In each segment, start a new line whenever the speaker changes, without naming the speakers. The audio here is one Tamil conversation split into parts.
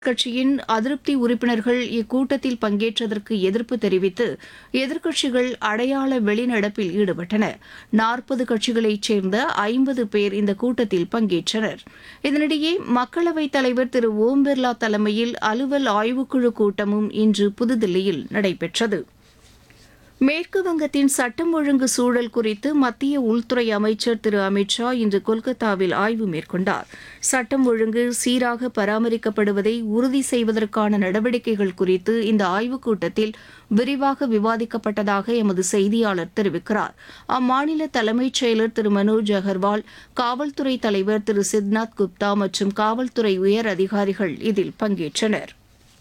கட்சியின் அதிருப்தி உறுப்பினர்கள் இக்கூட்டத்தில் பங்கேற்றதற்கு எதிர்ப்பு தெரிவித்து எதிர்க்கட்சிகள் அடையாள வெளிநடப்பில் ஈடுபட்டன நாற்பது கட்சிகளைச் சேர்ந்த ஐம்பது பேர் இந்த கூட்டத்தில் பங்கேற்றனர் இதனிடையே மக்களவைத் தலைவர் திரு ஓம் பிர்லா தலைமையில் அலுவல் ஆய்வுக்குழு கூட்டமும் இன்று புதுதில்லியில் நடைபெற்றது மேற்கு வங்கத்தின் சட்டம் ஒழுங்கு சூழல் குறித்து மத்திய உள்துறை அமைச்சர் திரு அமித் ஷா இன்று கொல்கத்தாவில் ஆய்வு மேற்கொண்டார் சட்டம் ஒழுங்கு சீராக பராமரிக்கப்படுவதை உறுதி செய்வதற்கான நடவடிக்கைகள் குறித்து இந்த ஆய்வுக் கூட்டத்தில் விரிவாக விவாதிக்கப்பட்டதாக எமது செய்தியாளர் தெரிவிக்கிறார் அம்மாநில தலைமைச் செயலர் திரு மனோஜ் அகர்வால் காவல்துறை தலைவர் திரு சித்நாத் குப்தா மற்றும் காவல்துறை உயர் அதிகாரிகள் இதில் பங்கேற்றனர்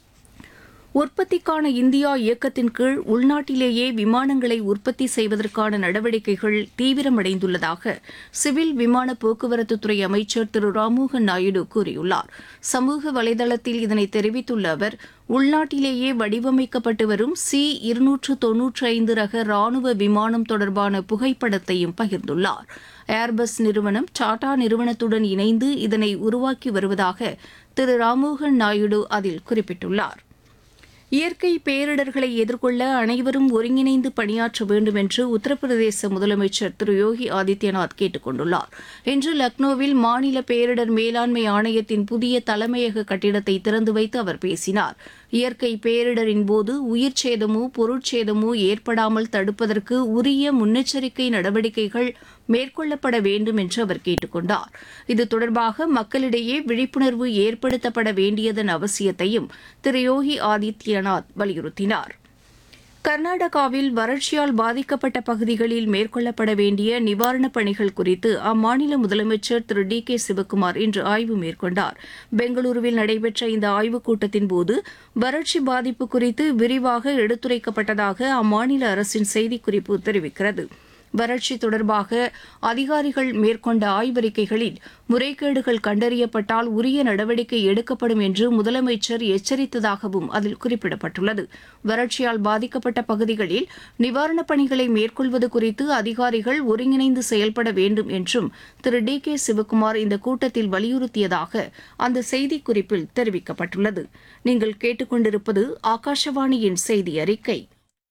உற்பத்திக்கான இந்தியா இயக்கத்தின் கீழ் உள்நாட்டிலேயே விமானங்களை உற்பத்தி செய்வதற்கான நடவடிக்கைகள் தீவிரமடைந்துள்ளதாக சிவில் விமான போக்குவரத்துத்துறை அமைச்சர் திரு ராம்மோகன் நாயுடு கூறியுள்ளார் சமூக வலைதளத்தில் இதனை தெரிவித்துள்ள அவர் உள்நாட்டிலேயே வடிவமைக்கப்பட்டு வரும் சி இருநூற்று தொன்னூற்றி ஐந்து ரக ராணுவ விமானம் தொடர்பான புகைப்படத்தையும் பகிர்ந்துள்ளார் ஏர்பஸ் நிறுவனம் டாடா நிறுவனத்துடன் இணைந்து இதனை உருவாக்கி வருவதாக திரு ராம்மோகன் நாயுடு அதில் குறிப்பிட்டுள்ளார் இயற்கை பேரிடர்களை எதிர்கொள்ள அனைவரும் ஒருங்கிணைந்து பணியாற்ற வேண்டும் என்று உத்தரப்பிரதேச முதலமைச்சர் திரு யோகி ஆதித்யநாத் கேட்டுக் கொண்டுள்ளார் இன்று லக்னோவில் மாநில பேரிடர் மேலாண்மை ஆணையத்தின் புதிய தலைமையக கட்டிடத்தை திறந்து வைத்து அவர் பேசினார் இயற்கை பேரிடரின் போது உயிர் சேதமோ பொருட்சேதமோ ஏற்படாமல் தடுப்பதற்கு உரிய முன்னெச்சரிக்கை நடவடிக்கைகள் மேற்கொள்ளப்பட வேண்டும் என்று அவர் கேட்டுக் கொண்டார் இது தொடர்பாக மக்களிடையே விழிப்புணர்வு ஏற்படுத்தப்பட வேண்டியதன் அவசியத்தையும் திரு யோகி ஆதித்யநாத் வலியுறுத்தினார் கர்நாடகாவில் வறட்சியால் பாதிக்கப்பட்ட பகுதிகளில் மேற்கொள்ளப்பட வேண்டிய நிவாரணப் பணிகள் குறித்து அம்மாநில முதலமைச்சர் திரு டி கே சிவக்குமார் இன்று ஆய்வு மேற்கொண்டார் பெங்களூருவில் நடைபெற்ற இந்த ஆய்வுக் கூட்டத்தின்போது வறட்சி பாதிப்பு குறித்து விரிவாக எடுத்துரைக்கப்பட்டதாக அம்மாநில அரசின் செய்திக்குறிப்பு தெரிவிக்கிறது வறட்சி தொடர்பாக அதிகாரிகள் மேற்கொண்ட ஆய்வறிக்கைகளில் முறைகேடுகள் கண்டறியப்பட்டால் உரிய நடவடிக்கை எடுக்கப்படும் என்று முதலமைச்சர் எச்சரித்ததாகவும் அதில் குறிப்பிடப்பட்டுள்ளது வறட்சியால் பாதிக்கப்பட்ட பகுதிகளில் நிவாரணப் பணிகளை மேற்கொள்வது குறித்து அதிகாரிகள் ஒருங்கிணைந்து செயல்பட வேண்டும் என்றும் திரு டி கே சிவக்குமார் இந்த கூட்டத்தில் வலியுறுத்தியதாக அந்த செய்திக்குறிப்பில் தெரிவிக்கப்பட்டுள்ளது நீங்கள் கேட்டுக்கொண்டிருப்பது ஆகாஷவாணியின் செய்தி அறிக்கை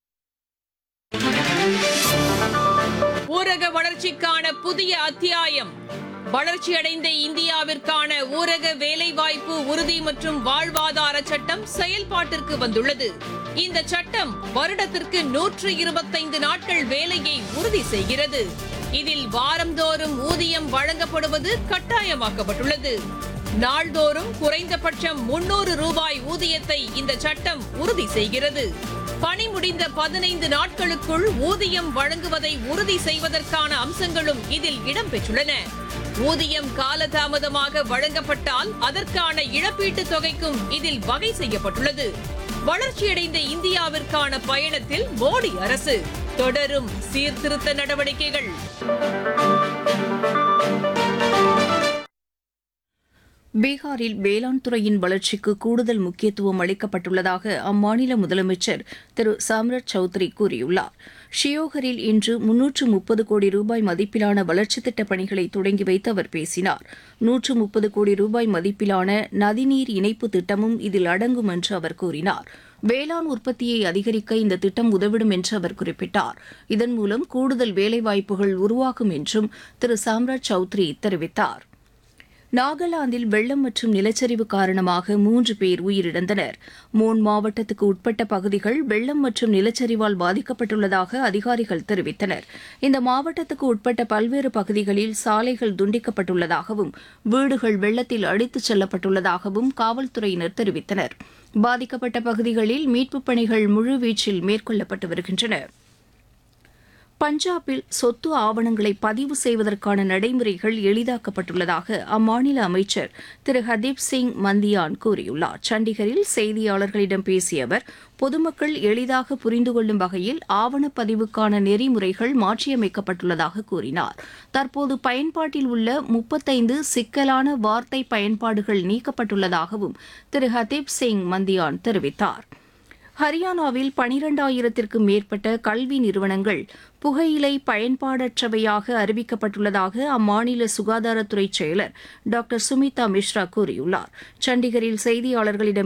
ஊரக வளர்ச்சிக்கான புதிய அத்தியாயம் வளர்ச்சியடைந்த இந்தியாவிற்கான ஊரக வேலைவாய்ப்பு உறுதி மற்றும் வாழ்வாதார சட்டம் செயல்பாட்டிற்கு வந்துள்ளது இந்த சட்டம் வருடத்திற்கு நூற்று இருபத்தைந்து நாட்கள் வேலையை உறுதி செய்கிறது இதில் வாரந்தோறும் ஊதியம் வழங்கப்படுவது கட்டாயமாக்கப்பட்டுள்ளது நாள்தோறும் குறைந்தபட்சம் முன்னூறு ரூபாய் ஊதியத்தை இந்த சட்டம் உறுதி செய்கிறது பணி முடிந்த பதினைந்து நாட்களுக்குள் ஊதியம் வழங்குவதை உறுதி செய்வதற்கான அம்சங்களும் இதில் இடம்பெற்றுள்ளன ஊதியம் காலதாமதமாக வழங்கப்பட்டால் அதற்கான இழப்பீட்டுத் தொகைக்கும் இதில் வகை செய்யப்பட்டுள்ளது வளர்ச்சியடைந்த இந்தியாவிற்கான பயணத்தில் மோடி அரசு தொடரும் சீர்திருத்த நடவடிக்கைகள்
பீகாரில் வேளாண் துறையின் வளர்ச்சிக்கு கூடுதல் முக்கியத்துவம் அளிக்கப்பட்டுள்ளதாக அம்மாநில முதலமைச்சர் திரு சாம்ரத் சௌத்ரி கூறியுள்ளார் ஷியோகரில் இன்று முன்னூற்று முப்பது கோடி ரூபாய் மதிப்பிலான வளர்ச்சித் திட்டப் பணிகளை தொடங்கி வைத்து அவர் பேசினார் நூற்று முப்பது கோடி ரூபாய் மதிப்பிலான நதிநீர் இணைப்பு திட்டமும் இதில் அடங்கும் என்று அவர் கூறினார் வேளாண் உற்பத்தியை அதிகரிக்க இந்த திட்டம் உதவிடும் என்று அவர் குறிப்பிட்டார் இதன் மூலம் கூடுதல் வேலைவாய்ப்புகள் உருவாகும் என்றும் திரு சாம்ராஜ் சௌத்ரி தெரிவித்தார் நாகாலாந்தில் வெள்ளம் மற்றும் நிலச்சரிவு காரணமாக மூன்று பேர் உயிரிழந்தனர் மோன் மாவட்டத்துக்கு உட்பட்ட பகுதிகள் வெள்ளம் மற்றும் நிலச்சரிவால் பாதிக்கப்பட்டுள்ளதாக அதிகாரிகள் தெரிவித்தனர் இந்த மாவட்டத்துக்கு உட்பட்ட பல்வேறு பகுதிகளில் சாலைகள் துண்டிக்கப்பட்டுள்ளதாகவும் வீடுகள் வெள்ளத்தில் அடித்துச் செல்லப்பட்டுள்ளதாகவும் காவல்துறையினர் தெரிவித்தனர் பாதிக்கப்பட்ட பகுதிகளில் மீட்புப் பணிகள் முழுவீச்சில் மேற்கொள்ளப்பட்டு வருகின்றன பஞ்சாபில் சொத்து ஆவணங்களை பதிவு செய்வதற்கான நடைமுறைகள் எளிதாக்கப்பட்டுள்ளதாக அம்மாநில அமைச்சர் திரு ஹர்தீப் சிங் மந்தியான் கூறியுள்ளார் சண்டிகரில் செய்தியாளர்களிடம் பேசிய அவர் பொதுமக்கள் எளிதாக புரிந்து கொள்ளும் வகையில் ஆவணப்பதிவுக்கான நெறிமுறைகள் மாற்றியமைக்கப்பட்டுள்ளதாக கூறினார் தற்போது பயன்பாட்டில் உள்ள முப்பத்தைந்து சிக்கலான வார்த்தை பயன்பாடுகள் நீக்கப்பட்டுள்ளதாகவும் திரு ஹர்தீப் சிங் மந்தியான் தெரிவித்தார் ஹரியானாவில் பனிரெண்டாயிரத்திற்கும் மேற்பட்ட கல்வி நிறுவனங்கள் புகையிலை பயன்பாடற்றவையாக அறிவிக்கப்பட்டுள்ளதாக அம்மாநில சுகாதாரத்துறை செயலர் டாக்டர் சுமிதா மிஸ்ரா கூறியுள்ளார் சண்டிகரில் செய்தியாளர்களிடம்